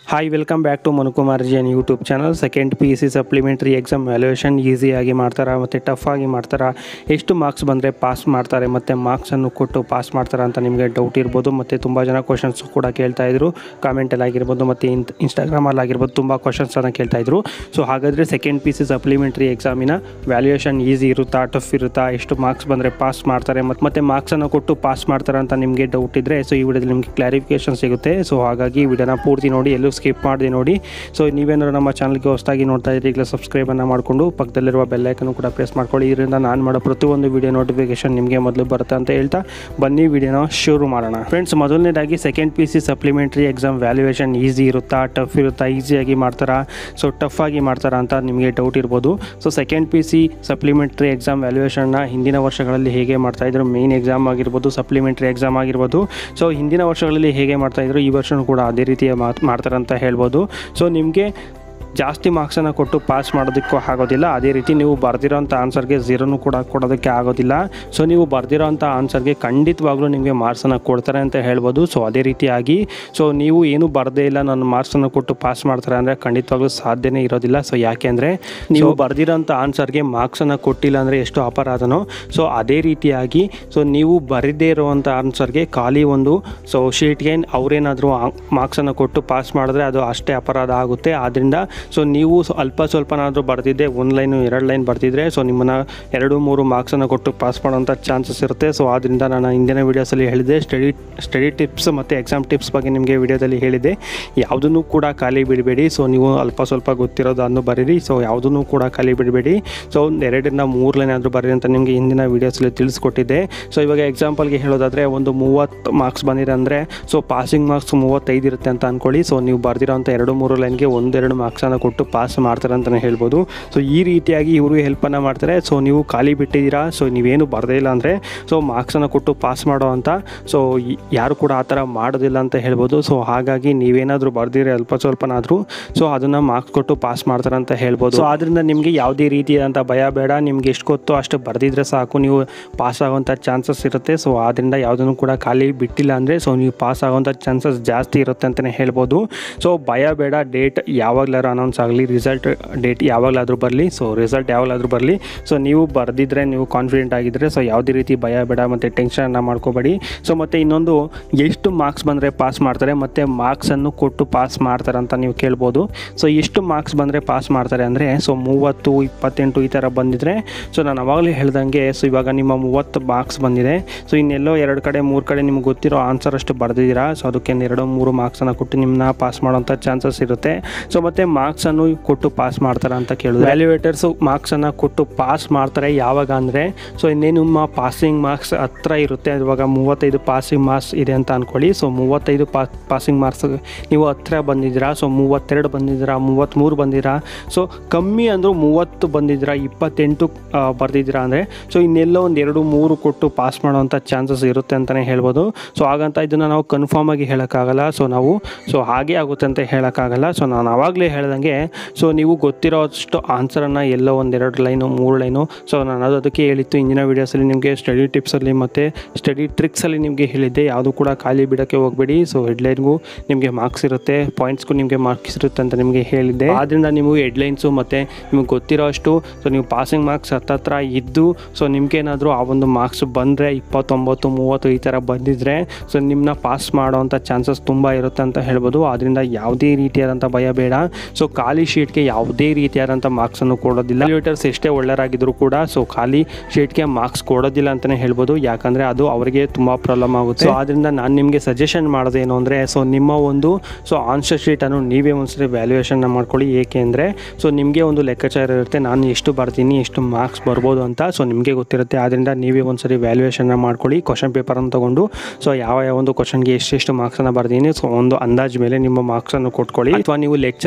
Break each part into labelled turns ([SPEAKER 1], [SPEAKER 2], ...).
[SPEAKER 1] hi welcome back to Manukumar G N YouTube channel second P U C supplementary exam valuation ಈಸಿಯಾಗಿ ಮಾಡ್ತಾರಾ ಮತ್ತು tough ಆಗಿ ಮಾಡ್ತಾರಾ ಎಷ್ಟು ಮಾರ್ಕ್ಸ್ ಬಂದರೆ ಪಾಸ್ ಮಾಡ್ತಾರೆ ಮತ್ತು ಮಾರ್ಕ್ಸನ್ನು ಕೊಟ್ಟು ಪಾಸ್ ಮಾಡ್ತಾರಾ ಅಂತ ನಿಮಗೆ ಡೌಟ್ ಇರ್ಬೋದು ಮತ್ತು ತುಂಬ ಜನ ಕ್ವಶನ್ಸ್ ಕೂಡ ಕೇಳ್ತಾ ಇದ್ರು ಕಾಮೆಂಟಲ್ಲಿ ಆಗಿರ್ಬೋದು ಮತ್ತು ಇನ್ ಇನ್ಸ್ಟಾಗ್ರಾಮಲ್ಲಿ ಆಗಿರ್ಬೋದು ತುಂಬ ಕ್ವಶನ್ಸನ್ನು ಕೇಳ್ತಾ ಇದ್ರು ಸೊ ಹಾಗಾದರೆ ಸೆಕೆಂಡ್ ಪಿ ಸಿ ಸಪ್ಲಿಮೆಂಟ್ರಿ ಎಕ್ಸಾಮಿನ ವ್ಯಾಲ್ಯೂಯೇಷನ್ ಈಸಿ ಇರುತ್ತಾ ಟಫ್ ಇರುತ್ತಾ ಎಷ್ಟು ಮಾರ್ಕ್ಸ್ ಬಂದರೆ ಪಾಸ್ ಮಾಡ್ತಾರೆ ಮತ್ತು ಮತ್ತೆ ಮಾರ್ಕ್ಸನ್ನು ಕೊಟ್ಟು ಪಾಸ್ ಮಾಡ್ತಾರೆ ಅಂತ ನಿಮಗೆ ಡೌಟ್ ಇದ್ದರೆ ಸೊ ಈ ವಿಡಿಯೋದಲ್ಲಿ ನಿಮಗೆ ಕ್ಲಾರಿಫಿಕೇಶನ್ ಸಿಗುತ್ತೆ ಸೊ ಹಾಗಾಗಿ ವಿಡಿಯೋನ ಪೂರ್ತಿ ನೋಡಿ ಎಲ್ಲೂ ಸ್ಕಿಪ್ ಮಾಡಿ ನೋಡಿ ಸೊ ನೀವೇನಾದ್ರು ನಮ್ಮ ಚಾನಲ್ಗೆ ಹೊಸದಾಗಿ ನೋಡ್ತಾ ಇದ್ರೆ ಈಗಲೇ ಸಬ್ಸ್ಕ್ರೈಬನ್ನು ಮಾಡಿಕೊಂಡು ಪಕ್ಕದಲ್ಲಿರುವ ಬೆಲ್ಲೈಕನ್ನು ಕೂಡ ಪ್ರೆಸ್ ಮಾಡ್ಕೊಳ್ಳಿ ಇದರಿಂದ ನಾನು ಮಾಡೋ ಪ್ರತಿಯೊಂದು ವಿಡಿಯೋ ನೋಟಿಫಿಕೇಶನ್ ನಿಮಗೆ ಮೊದಲು ಬರುತ್ತೆ ಅಂತ ಹೇಳ್ತಾ ಬನ್ನಿ ವಿಡಿಯೋನ ಶುರು ಮಾಡೋಣ ಫ್ರೆಂಡ್ಸ್ ಮೊದಲನೇದಾಗಿ second P C supplementary exam valuation easy ಇರುತ್ತಾ ಟಫ್ ಇರುತ್ತಾ ಈಸಿಯಾಗಿ ಮಾಡ್ತಾರಾ ಸೊ ಟಫ್ ಆಗಿ ಮಾಡ್ತಾರಾ ಅಂತ ನಿಮಗೆ ಡೌಟ್ ಇರ್ಬೋದು so second P C supplementary exam ವ್ಯಾಲ್ಯೂಯೇಷನ್ನ ಹಿಂದಿನ ವರ್ಷಗಳಲ್ಲಿ ಹೇಗೆ ಮಾಡ್ತಾಯಿದ್ರು ಮೇನ್ ಎಕ್ಸಾಮ್ ಆಗಿರ್ಬೋದು ಸಪ್ಲಿಮೆಂಟ್ರಿ ಎಕ್ಸಾಮ್ ಆಗಿರ್ಬೋದು ಸೊ ಹಿಂದಿನ ವರ್ಷಗಳಲ್ಲಿ ಹೇಗೆ ಮಾಡ್ತಾಯಿದ್ರು ಈ ವರ್ಷವೂ ಕೂಡ ಅದೇ ರೀತಿಯ ಮಾತು ಮಾಡ್ತಾರೆ ಅಂತ ಹೇಳ್ಬೋದು ಸೊ ನಿಮಗೆ ಜಾಸ್ತಿ ಮಾರ್ಕ್ಸನ್ನು ಕೊಟ್ಟು ಪಾಸ್ ಮಾಡೋದಕ್ಕೂ ಆಗೋದಿಲ್ಲ ಅದೇ ರೀತಿ ನೀವು ಬರ್ದಿರೋಂಥ ಆನ್ಸರ್ಗೆ ಝೀರೋನು ಕೂಡ ಕೊಡೋದಕ್ಕೆ ಆಗೋದಿಲ್ಲ ಸೊ ನೀವು ಬರ್ದಿರೋಂಥ ಆನ್ಸರ್ಗೆ ಖಂಡಿತವಾಗ್ಲೂ ನಿಮಗೆ ಮಾರ್ಕ್ಸನ್ನು ಕೊಡ್ತಾರೆ ಅಂತ ಹೇಳ್ಬೋದು ಸೊ ಅದೇ ರೀತಿಯಾಗಿ ಸೊ ನೀವು ಏನು ಬರದೇ ಇಲ್ಲ ನನ್ನ ಮಾರ್ಕ್ಸನ್ನು ಕೊಟ್ಟು ಪಾಸ್ ಮಾಡ್ತಾರೆ ಅಂದರೆ ಖಂಡಿತವಾಗ್ಲೂ ಸಾಧ್ಯನೇ ಇರೋದಿಲ್ಲ ಸೊ ಯಾಕೆಂದರೆ ನೀವು ಬರ್ದಿರೋಂಥ ಆನ್ಸರ್ಗೆ ಮಾರ್ಕ್ಸನ್ನು ಕೊಟ್ಟಿಲ್ಲ ಅಂದರೆ ಎಷ್ಟು ಅಪರಾಧನೋ ಸೊ ಅದೇ ರೀತಿಯಾಗಿ ಸೊ ನೀವು ಬರದೇ ಇರುವಂಥ ಆನ್ಸರ್ಗೆ ಖಾಲಿ ಒಂದು ಸೊ ಶೀಟ್ಗೆ ಅವರೇನಾದರೂ ಮಾರ್ಕ್ಸನ್ನು ಕೊಟ್ಟು ಪಾಸ್ ಮಾಡಿದ್ರೆ ಅದು ಅಷ್ಟೇ ಅಪರಾಧ ಆಗುತ್ತೆ ಆದ್ದರಿಂದ ಸೊ ನೀವು ಸ- ಅಲ್ಪ ಸ್ವಲ್ಪನಾದರೂ ಬರ್ದಿದ್ದೆ ಒಂದು ಲೈನು ಎರಡು ಲೈನ್ ಬರ್ದಿದ್ರೆ ಸೊ ನಿಮ್ಮನ್ನು ಎರಡು ಮೂರು ಮಾರ್ಕ್ಸನ್ನು ಕೊಟ್ಟು ಪಾಸ್ ಮಾಡೋಂಥ ಚಾನ್ಸಸ್ ಇರುತ್ತೆ ಸೊ ಆದ್ದರಿಂದ ನಾನು ಹಿಂದಿನ ವೀಡಿಯೋಸಲ್ಲಿ ಹೇಳಿದೆ ಸ್ಟಡಿ ಸ್ಟಡಿ ಟಿಪ್ಸ್ ಮತ್ತು ಎಕ್ಸಾಮ್ ಟಿಪ್ಸ್ ಬಗ್ಗೆ ನಿಮಗೆ ವಿಡಿಯೋದಲ್ಲಿ ಹೇಳಿದೆ ಯಾವುದನ್ನು ಕೂಡ ಖಾಲಿ ಬಿಡಬೇಡಿ ಸೊ ನೀವು ಅಲ್ಪ ಸ್ವಲ್ಪ ಗೊತ್ತಿರೋದನ್ನು ಬರೀರಿ ಸೊ ಯಾವುದನ್ನು ಕೂಡ ಖಾಲಿ ಬಿಡಬೇಡಿ ಸೊ ಒಂದು ಎರಡರಿಂದ ಮೂರು ಲೈನ್ ಆದರೂ ಬರೀರಿ ಅಂತ ನಿಮಗೆ ಹಿಂದಿನ ವೀಡಿಯೋಸಲ್ಲಿ ತಿಳಿಸ್ಕೊಟ್ಟಿದ್ದೆ ಸೊ ಇವಾಗ ಎಕ್ಸಾಂಪಲ್ಗೆ ಹೇಳೋದಾದರೆ ಒಂದು ಮೂವತ್ತು ಮಾರ್ಕ್ಸ್ ಬಂದಿದೆ ಅಂದರೆ ಸೊ ಪಾಸಿಂಗ್ ಮಾರ್ಕ್ಸ್ ಮೂವತ್ತೈದು ಇರುತ್ತೆ ಅಂತ ಅಂದ್ಕೊಳ್ಳಿ ಸೊ ನೀವು ಬರ್ದಿರೋಂಥ ಎರಡು ಮೂರು ಲೈನ್ಗೆ ಒಂದೆರಡು ಮಾರ್ಕ್ಸನ್ನು ಕೊಟ್ಟು ಪಾಸ್ ಮಾಡ್ತಾರೆ ಅಂತಲೇ ಹೇಳ್ಬೋದು ಸೊ ಈ ರೀತಿಯಾಗಿ ಇವರು ಹೆಲ್ಪನ್ನು ಮಾಡ್ತಾರೆ ಸೊ ನೀವು ಖಾಲಿ ಬಿಟ್ಟಿದ್ದೀರಾ ಸೊ ನೀವೇನು ಬರದೇ ಇಲ್ಲ ಅಂದರೆ ಸೊ ಮಾರ್ಕ್ಸನ್ನು ಕೊಟ್ಟು ಪಾಸ್ ಮಾಡೋ ಅಂತ ಸೊ ಯಾರು ಕೂಡ ಆ ಥರ ಮಾಡೋದಿಲ್ಲ ಅಂತ ಹೇಳ್ಬೋದು ಸೊ ಹಾಗಾಗಿ ನೀವೇನಾದರೂ ಬರ್ದಿರಿ ಅಲ್ಪ ಸ್ವಲ್ಪನಾದರೂ ಸೊ ಅದನ್ನು ಮಾರ್ಕ್ಸ್ ಕೊಟ್ಟು ಪಾಸ್ ಮಾಡ್ತಾರೆ ಅಂತ ಹೇಳ್ಬೋದು ಸೊ ಆದ್ದರಿಂದ ನಿಮಗೆ ಯಾವುದೇ ರೀತಿಯಾದಂಥ ಭಯ ಬೇಡ ನಿಮ್ಗೆ ಎಷ್ಟು ಗೊತ್ತೋ ಅಷ್ಟು ಬರೆದಿದ್ರೆ ಸಾಕು ನೀವು ಪಾಸ್ ಆಗೋಂಥ ಚಾನ್ಸಸ್ ಇರುತ್ತೆ ಸೊ ಆದ್ದರಿಂದ ಯಾವುದನ್ನು ಕೂಡ ಖಾಲಿ ಬಿಟ್ಟಿಲ್ಲ ಅಂದರೆ ಸೊ ನೀವು ಪಾಸ್ ಆಗೋಂಥ ಚಾನ್ಸಸ್ ಜಾಸ್ತಿ ಇರುತ್ತೆ ಅಂತಲೇ ಹೇಳ್ಬೋದು ಸೊ ಭಯ ಬೇಡ ಡೇಟ್ ಯಾವಾಗಲಾದ್ರೂ ಅನೌನ್ಸ್ ಆಗಲಿ ರಿಸಲ್ಟ್ ಡೇಟ್ ಯಾವಾಗಲಾದರೂ ಬರಲಿ ಸೊ ರಿಸಲ್ಟ್ ಯಾವಾಗಲಾದರೂ ಬರಲಿ ಸೊ ನೀವು ಬರೆದಿದ್ರೆ ನೀವು ಕಾನ್ಫಿಡೆಂಟ್ ಆಗಿದ್ದರೆ ಸೊ ಯಾವುದೇ ರೀತಿ ಭಯ ಬೇಡ ಮತ್ತು ಟೆನ್ಷನ್ನ ಮಾಡ್ಕೋಬೇಡಿ ಸೊ ಮತ್ತು ಇನ್ನೊಂದು ಎಷ್ಟು ಮಾರ್ಕ್ಸ್ ಬಂದರೆ ಪಾಸ್ ಮಾಡ್ತಾರೆ ಮತ್ತು ಮಾರ್ಕ್ಸನ್ನು ಕೊಟ್ಟು ಪಾಸ್ ಮಾಡ್ತಾರೆ ಅಂತ ನೀವು ಕೇಳ್ಬೋದು ಸೊ ಎಷ್ಟು ಮಾರ್ಕ್ಸ್ ಬಂದರೆ ಪಾಸ್ ಮಾಡ್ತಾರೆ ಅಂದರೆ ಸೊ ಮೂವತ್ತು ಇಪ್ಪತ್ತೆಂಟು ಈ ಥರ ಬಂದಿದ್ರೆ ಸೊ ನಾನು ಅವಾಗಲೇ ಹೇಳ್ದಂಗೆ ಸೊ ಇವಾಗ ನಿಮ್ಮ ಮೂವತ್ತು ಮಾರ್ಕ್ಸ್ ಬಂದಿದೆ ಸೊ ಇನ್ನೆಲ್ಲೋ ಎರಡು ಕಡೆ ಮೂರು ಕಡೆ ನಿಮ್ಗೆ ಗೊತ್ತಿರೋ ಆನ್ಸರ್ ಅಷ್ಟು ಬರೆದಿದ್ದೀರಾ ಸೊ ಅದಕ್ಕೆ ಎರಡು ಮೂರು ಮಾರ್ಕ್ಸನ್ನು ಕೊಟ್ಟು ನಿಮ್ಮನ್ನ ಪಾಸ್ ಮಾಡೋಂಥ ಚಾನ್ಸಸ್ ಇರುತ್ತೆ ಸೊ ಮತ್ತು ಮಾರ್ಕ್ಸನ್ನು ಕೊಟ್ಟು ಪಾಸ್ ಮಾಡ್ತಾರೆ ಅಂತ ಕೇಳಿದ್ರು ವ್ಯಾಲ್ಯೂಯೇಟರ್ಸು ಮಾರ್ಕ್ಸನ್ನು ಕೊಟ್ಟು ಪಾಸ್ ಮಾಡ್ತಾರೆ ಯಾವಾಗ ಅಂದರೆ ಸೊ ಇನ್ನೇನು ನಿಮ್ಮ ಪಾಸಿಂಗ್ ಮಾರ್ಕ್ಸ್ ಹತ್ರ ಇರುತ್ತೆ ಇವಾಗ ಮೂವತ್ತೈದು ಪಾಸಿಂಗ್ ಮಾರ್ಕ್ಸ್ ಇದೆ ಅಂತ ಅಂದ್ಕೊಳ್ಳಿ ಸೊ ಮೂವತ್ತೈದು ಪಾ ಪಾಸಿಂಗ್ ಮಾರ್ಕ್ಸ್ ನೀವು ಹತ್ರ ಬಂದಿದ್ದೀರಾ ಸೊ ಮೂವತ್ತೆರಡು ಬಂದಿದ್ದೀರಾ ಮೂವತ್ತ್ಮೂರು ಬಂದಿರಾ ಸೊ ಕಮ್ಮಿ ಅಂದರೂ ಮೂವತ್ತು ಬಂದಿದ್ದೀರಾ ಇಪ್ಪತ್ತೆಂಟು ಆ, ಬರ್ದಿದ್ದೀರಾ ಅಂದರೆ ಸೊ ಇನ್ನೆಲ್ಲೋ ಒಂದು ಎರಡು ಮೂರು ಕೊಟ್ಟು ಪಾಸ್ ಮಾಡೋವಂಥ ಚಾನ್ಸಸ್ ಇರುತ್ತೆ ಅಂತಲೇ ಹೇಳ್ಬೋದು ಸೊ ಹಾಗಂತ ಇದನ್ನು ನಾವು ಕನ್ಫರ್ಮ್ ಆಗಿ ಹೇಳೋಕ್ಕಾಗಲ್ಲ ಸೊ ನಾವು ಸೊ ಹಾಗೆ ಆಗುತ್ತೆ ಅಂತ ಹೇಳೋಕ್ಕಾಗಲ್ಲ ಸೊ ನಾನು ಆವಾಗಲೇ ಹೇಳ್ದಂಗೆ ಸೊ ನೀವು ಗೊತ್ತಿರೋಷ್ಟು ಆನ್ಸರನ್ನು ಎಲ್ಲೋ ಒಂದೆರಡು ಲೈನು ಮೂರು ಲೈನು ಸೊ ನಾನು ಅದು ಅದಕ್ಕೆ ಹೇಳಿತ್ತು ಇಂದಿನ ವೀಡಿಯೋಸಲ್ಲಿ ನಿಮಗೆ ಸ್ಟಡಿ ಟಿಪ್ಸಲ್ಲಿ ಮತ್ತು ಸ್ಟಡಿ ಟ್ರಿಕ್ಸಲ್ಲಿ ನಿಮಗೆ ಹೇಳಿದ್ದೆ ಯಾವುದು ಕೂಡ ಖಾಲಿ ಬಿಡೋಕ್ಕೆ ಹೋಗಬೇಡಿ ಸೊ ಹೆಡ್ಲೈನ್ಗೂ ನಿಮಗೆ ಮಾರ್ಕ್ಸ್ ಇರುತ್ತೆ ಪಾಯಿಂಟ್ಸ್ಗೂ ನಿಮಗೆ ಮಾರ್ಕ್ಸ್ ಇರುತ್ತೆ ಅಂತ ನಿಮಗೆ ಹೇಳಿದ್ದೆ ಆದ್ದರಿಂದ ನೀವು ಹೆಡ್ಲೈನ್ಸು ಮತ್ತು ನಿಮಗೆ ಗೊತ್ತಿರೋ ಅಷ್ಟು ಸೊ ನೀವು ಪಾಸಿಂಗ್ ಮಾರ್ಕ್ಸ್ ಹತ್ತತ್ರ ಇದ್ದು ಸೊ ನಿಮ್ಗೇನಾದರೂ ಆ ಒಂದು ಮಾರ್ಕ್ಸ್ ಬಂದರೆ ಇಪ್ಪತ್ತೊಂಬತ್ತು ಮೂವತ್ತು ಈ ಥರ ಬಂದಿದ್ದರೆ ಸೊ ನಿಮ್ಮನ್ನ ಪಾಸ್ ಮಾಡೋವಂಥ ಚಾನ್ಸಸ್ ತುಂಬ ಇರುತ್ತೆ ಅಂತ ಹೇಳ್ಬೋದು ಆದ್ದರಿಂದ ಯಾವುದೇ ರೀತಿಯಾದಂಥ ಭಯ ಬೇಡ ಸೊ ಖಾಲಿ ಶೀಟ್ಗೆ ಯಾವುದೇ ರೀತಿಯಾದಂಥ ಮಾರ್ಕ್ಸನ್ನು ಕೊಡೋದಿಲ್ಲ ವ್ಯಾಲ್ಯೂಟರ್ಸ್ ಎಷ್ಟೇ ಒಳ್ಳೆಯರಾಗಿದ್ದರೂ ಕೂಡ ಸೊ ಖಾಲಿ ಶೀಟ್ಗೆ ಮಾರ್ಕ್ಸ್ ಕೊಡೋದಿಲ್ಲ ಅಂತಲೇ ಹೇಳ್ಬೋದು ಯಾಕಂದರೆ ಅದು ಅವರಿಗೆ ತುಂಬ ಪ್ರಾಬ್ಲಮ್ ಆಗುತ್ತೆ ಸೊ ಆದ್ದರಿಂದ ನಾನು ನಿಮಗೆ ಸಜೆಷನ್ ಮಾಡೋದೇನು ಅಂದರೆ ಸೊ ನಿಮ್ಮ ಒಂದು ಸೊ ಆನ್ಸರ್ ಶೀಟನ್ನು ನೀವೇ ಒಂದ್ಸರಿ ವ್ಯಾಲ್ಯೂಯೇಷನ್ನ ಮಾಡ್ಕೊಳ್ಳಿ ಏಕೆ ಅಂದರೆ ಸೊ ನಿಮಗೆ ಒಂದು ಲೆಕ್ಕಾಚಾರ ಇರುತ್ತೆ ನಾನು ಎಷ್ಟು ಬರ್ತೀನಿ ಎಷ್ಟು ಮಾರ್ಕ್ಸ್ ಬರ್ಬೋದು ಅಂತ ಸೊ ನಿಮಗೆ ಗೊತ್ತಿರುತ್ತೆ ಆದ್ದರಿಂದ ನೀವೇ ಒಂದ್ಸರಿ ವ್ಯಾಲ್ಯೂಯೇಷನ್ನ ಮಾಡ್ಕೊಳ್ಳಿ ಕ್ವಶನ್ ಪೇಪರನ್ನು ತೊಗೊಂಡು ಸೊ ಯಾವ ಯಾವ ಒಂದು ಕ್ವಶನ್ಗೆ ಎಷ್ಟೆಷ್ಟು ಮಾರ್ಕ್ಸನ್ನು ಬರ್ದೀನಿ ಸೊ ಒಂದು ಅಂದಾಜು ಮೇಲೆ ನಿಮ್ಮ ಮಾರ್ಕ್ಸನ್ನು ಕೊಟ್ಕೊಳ್ಳಿ ಅಥವಾ ನೀವು ಲೆಕ್ಚರರ್ಸ್ ಹೆಲ್ಪ್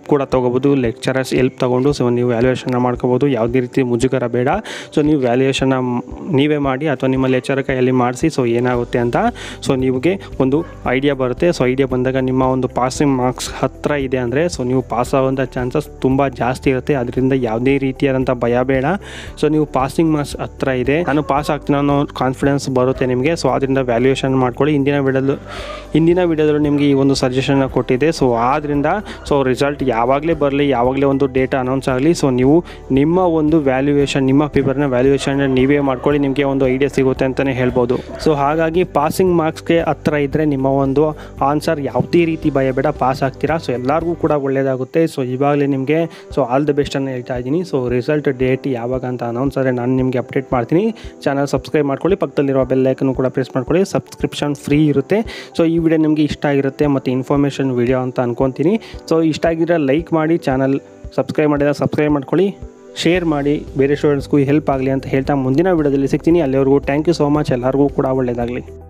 [SPEAKER 1] ಹೆಲ್ಪ್ ಕೂಡ ತೊಗೋಬೋದು ಲೆಕ್ಚರರ್ಸ್ ಹೆಲ್ಪ್ ತೊಗೊಂಡು ಸೊ ನೀವು ವ್ಯಾಲ್ಯೂಯೇಷನ್ನ ಮಾಡ್ಕೋಬೋದು ಯಾವುದೇ ರೀತಿ ಮುಜುಗರ ಬೇಡ ಸೊ ನೀವು ವ್ಯಾಲ್ಯೂಯೇಷನ್ನ ನೀವೇ ಮಾಡಿ ಅಥವಾ ನಿಮ್ಮ ಲೆಕ್ಚರ್ ಕೈಯಲ್ಲಿ ಮಾಡಿಸಿ ಸೊ ಏನಾಗುತ್ತೆ ಅಂತ ಸೊ ನಿಮಗೆ ಒಂದು ಐಡಿಯಾ ಬರುತ್ತೆ ಸೊ ಐಡಿಯಾ ಬಂದಾಗ ನಿಮ್ಮ ಒಂದು ಪಾಸಿಂಗ್ ಮಾರ್ಕ್ಸ್ ಹತ್ತಿರ ಇದೆ ಅಂದರೆ ಸೊ ನೀವು ಪಾಸ್ ಆಗುವಂಥ ಚಾನ್ಸಸ್ ತುಂಬ ಜಾಸ್ತಿ ಇರುತ್ತೆ ಅದರಿಂದ ಯಾವುದೇ ರೀತಿಯಾದಂಥ ಭಯ ಬೇಡ ಸೊ ನೀವು ಪಾಸಿಂಗ್ ಮಾರ್ಕ್ಸ್ ಹತ್ತಿರ ಇದೆ ನಾನು ಪಾಸ್ ಆಗ್ತೀನಿ ಅನ್ನೋ ಕಾನ್ಫಿಡೆನ್ಸ್ ಬರುತ್ತೆ ನಿಮಗೆ ಸೊ ಅದರಿಂದ ವ್ಯಾಲ್ಯೂಯೇಷನ್ ಮಾಡ್ಕೊಳ್ಳಿ ಇಂದಿನ ವಿಡಿಯೋದಲ್ಲಿ ಇಂದಿನ ವಿಡಿಯೋದಲ್ಲಿ ನಿಮಗೆ ಈ ಒಂದು ಸಜೆಷನ್ನ ಕೊಟ್ಟಿದೆ ಸೊ ಆದ್ದರಿಂದ ಸೊ ರಿಸಲ್ಟ್ ಯಾವಾಗಲೇ ಬರಲಿ ಯಾವಾಗಲೇ ಒಂದು ಡೇಟಾ ಅನೌನ್ಸ್ ಆಗಲಿ ಸೊ ನೀವು ನಿಮ್ಮ ಒಂದು ವ್ಯಾಲ್ಯೂಯೇಷನ್ ನಿಮ್ಮ ಪೇಪರ್ನ ವ್ಯಾಲ್ಯೂಯೇಷನ್ ನೀವೇ ಮಾಡ್ಕೊಳ್ಳಿ ನಿಮಗೆ ಒಂದು ಐಡಿಯಾ ಸಿಗುತ್ತೆ ಅಂತಲೇ ಹೇಳ್ಬೋದು ಸೊ ಹಾಗಾಗಿ ಪಾಸಿಂಗ್ ಮಾರ್ಕ್ಸ್ಗೆ ಹತ್ರ ಇದ್ದರೆ ನಿಮ್ಮ ಒಂದು ಆನ್ಸರ್ ಯಾವುದೇ ರೀತಿ ಭಯ ಬೇಡ ಪಾಸ್ ಆಗ್ತೀರಾ ಸೊ ಎಲ್ಲರಿಗೂ ಕೂಡ ಒಳ್ಳೆಯದಾಗುತ್ತೆ ಸೊ ಇವಾಗಲೇ ನಿಮಗೆ ಸೊ ಆಲ್ ದಿ ಬೆಸ್ಟ್ ಅನ್ನು ಹೇಳ್ತಾ ಇದ್ದೀನಿ ಸೊ ರಿಸಲ್ಟ್ ಡೇಟ್ ಯಾವಾಗ ಅಂತ ಅನೌನ್ಸ್ ಆದರೆ ನಾನು ನಿಮಗೆ ಅಪ್ಡೇಟ್ ಮಾಡ್ತೀನಿ ಚಾನಲ್ ಸಬ್ಸ್ಕ್ರೈಬ್ ಮಾಡ್ಕೊಳ್ಳಿ ಪಕ್ಕದಲ್ಲಿರೋ ಬೆಲ್ ಐಕನ್ನು ಕೂಡ ಪ್ರೆಸ್ ಮಾಡ್ಕೊಳ್ಳಿ ಸಬ್ಸ್ಕ್ರಿಪ್ಷನ್ ಫ್ರೀ ಇರುತ್ತೆ ಸೊ ಈ ವಿಡಿಯೋ ನಿಮಗೆ ಇಷ್ಟ ಆಗಿರುತ್ತೆ ಮತ್ತು ಇನ್ಫಾರ್ಮೇಷನ್ ವಿಡಿಯೋ ಅಂತ ಅನ್ಕೊತೀನಿ ಸೊ ಇಷ್ಟ ಆಗಿದ್ರೆ ಲೈಕ್ ಮಾಡಿ ಚಾನಲ್ ಸಬ್ಸ್ಕ್ರೈಬ್ ಮಾಡಿದ್ರೆ ಸಬ್ಸ್ಕ್ರೈಬ್ ಮಾಡ್ಕೊಳ್ಳಿ ಶೇರ್ ಮಾಡಿ ಬೇರೆ ಸ್ಟೂಡೆಂಟ್ಸ್ಗೂ ಹೆಲ್ಪ್ ಆಗಲಿ ಅಂತ ಹೇಳ್ತಾ ಮುಂದಿನ ವಿಡಿಯೋದಲ್ಲಿ ಸಿಗ್ತೀನಿ ಅಲ್ಲಿವರೆಗೂ ಥ್ಯಾಂಕ್ ಯು ಸೋ ಮಚ್ ಎಲ್ಲರಿಗೂ ಕೂಡ ಒಳ್ಳೆಯದಾಗಲಿ